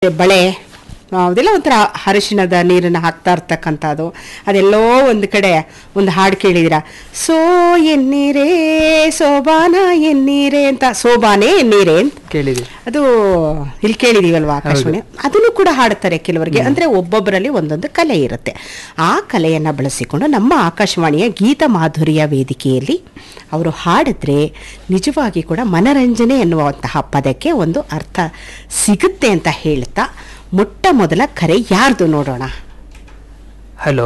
ಬಳೆ ಆ, ಅದೆಲ್ಲ ಒಂಥರ ಅರಿಶಿಣದ ನೀರನ್ನು ಹಾಕ್ತಾ ಇರ್ತಕ್ಕಂಥದ್ದು ಅದೆಲ್ಲೋ ಒಂದು ಕಡೆ ಒಂದು ಹಾಡು ಕೇಳಿದಿರ ಸೋ ಎನ್ನೀರೇ ಸೋಬಾನ ಎನ್ನೀರೇ ಅಂತ ಸೋಬಾನೆ ಎನ್ನೀರೇ ಅಂತ ಕೇಳಿದೆ ಅದು ಇಲ್ಲಿ ಕೇಳಿದೀವಲ್ವಾ ಆಕಾಶವಾಣಿ ಅದನ್ನು ಕೂಡ ಹಾಡ್ತಾರೆ ಕೆಲವರಿಗೆ ಅಂದ್ರೆ ಒಬ್ಬೊಬ್ಬರಲ್ಲಿ ಒಂದೊಂದು ಕಲೆ ಇರುತ್ತೆ ಆ ಕಲೆಯನ್ನ ಬಳಸಿಕೊಂಡು ನಮ್ಮ ಆಕಾಶವಾಣಿಯ ಗೀತ ಮಾಧುರ್ಯ ವೇದಿಕೆಯಲ್ಲಿ ಅವರು ಹಾಡಿದ್ರೆ ನಿಜವಾಗಿ ಕೂಡ ಮನರಂಜನೆ ಎನ್ನುವಂತಹ ಪದಕ್ಕೆ ಒಂದು ಅರ್ಥ ಸಿಗುತ್ತೆ ಅಂತ ಹೇಳ್ತಾ ಮೊಟ್ಟ ಮೊದಲ ಕರೆ ಯಾರ್ದು ನೋಡೋಣ ಹಲೋ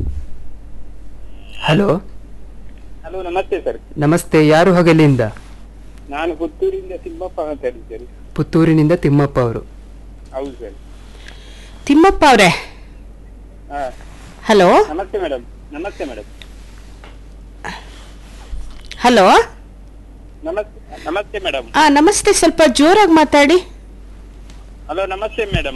ಹಲೋ ಹಲೋ ನಮಸ್ತೆ ಸರ್ ನಮಸ್ತೆ ಯಾರು ಹಗಲಿಂದ ನಾನು ಪುತ್ತೂರಿಂದ ತಿಮ್ಮಪ್ಪ ಮಾತಾಡಿದ್ದೇನೆ ಪುತ್ತೂರಿನಿಂದ ತಿಮ್ಮಪ್ಪ ಅವರು ಹೌದು ಸರ್ ತಿಮ್ಮಪ್ಪ ಅವರೇ ಹಾ ಹಲೋ ನಮಸ್ತೆ ಮೇಡಮ್ ನಮಸ್ತೆ ಮೇಡಮ್ ಹಲೋ ನಮಸ್ತೆ ನಮಸ್ತೆ ಮೇಡಮ್ ಆ ನಮಸ್ತೆ ಸ್ವಲ್ಪ ಜೋರಾಗಿ ಮಾತಾಡಿ ಹಲೋ ನಮಸ್ತೆ ಮೇಡಮ್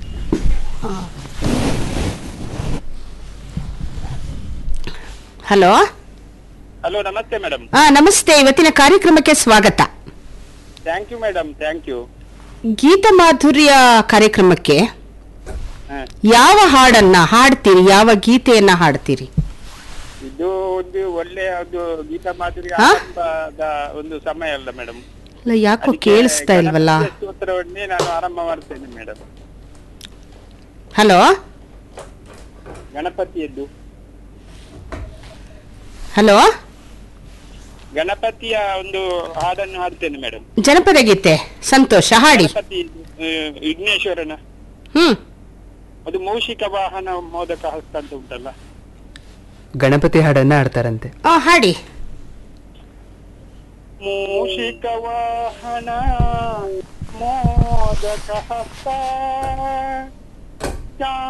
ಹಲೋ ಹಲೋ ನಮಸ್ತೆ ಮೇಡಮ್ ಆ ನಮಸ್ತೆ ಇವತ್ತಿನ ಕಾರ್ಯಕ್ರಮಕ್ಕೆ ಸ್ವಾಗತ thank you madam thank you ಗೀತ ಮಾಧುರ್ಯ ಕಾರ್ಯಕ್ರಮಕ್ಕೆ ಯಾವ ಹಾಡನ್ನ ಹಾಡ್ತೀರಿ ಯಾವ ಗೀತೆಯನ್ನ ಹಾಡ್ತೀರಿ ಇದು ಒಂದು ಒಳ್ಳೆಯ ಒಂದು ಗೀತ ಮಾಧುರಿ ಹಾ? ಆರಂಭದ ಒಂದು ಸಮಯ ಅಲ್ಲ ಮೇಡಮ್ ಅಲ್ಲ ಯಾಕೋ ಕೇಳಿಸ್ತಾ ಇಲ್ವಲ್ಲ ಸ್ತೋತ್ರವನ್ನೇ ನಾನು ಆರಂಭ ಮಾಡ್ತೇನೆ ಮೇಡಮ್ ಹಲೋ ಗಣಪತಿಯದ್ದು ಹಲೋ ಗಣಪತಿಯ ಒಂದು ಹಾಡನ್ನು ಹಾಡ್ತೇನೆ ಮೇಡಮ್ ಜನಪದ ಗೀತೆ ಸಂತೋಷ ಹಾಡಿ ಗಣಪತಿ ಆ, ವಿಘ್ನೇಶ್ವರನ ಹ್ಮ್ ಅದು ಮೂಷಿಕ ವಾಹನ ಮೋದಕ ಹಸ್ತ ಅಂತ ಉಂಟಲ್ಲ ಗಣಪತಿ ಹಾಡನ್ನ ಆಡ್ತಾರಂತೆ ಆ ಹಾಡಿ ಮೂಷಿಕ ವಾಹನ ಮೋದಕ ಹಸ್ತ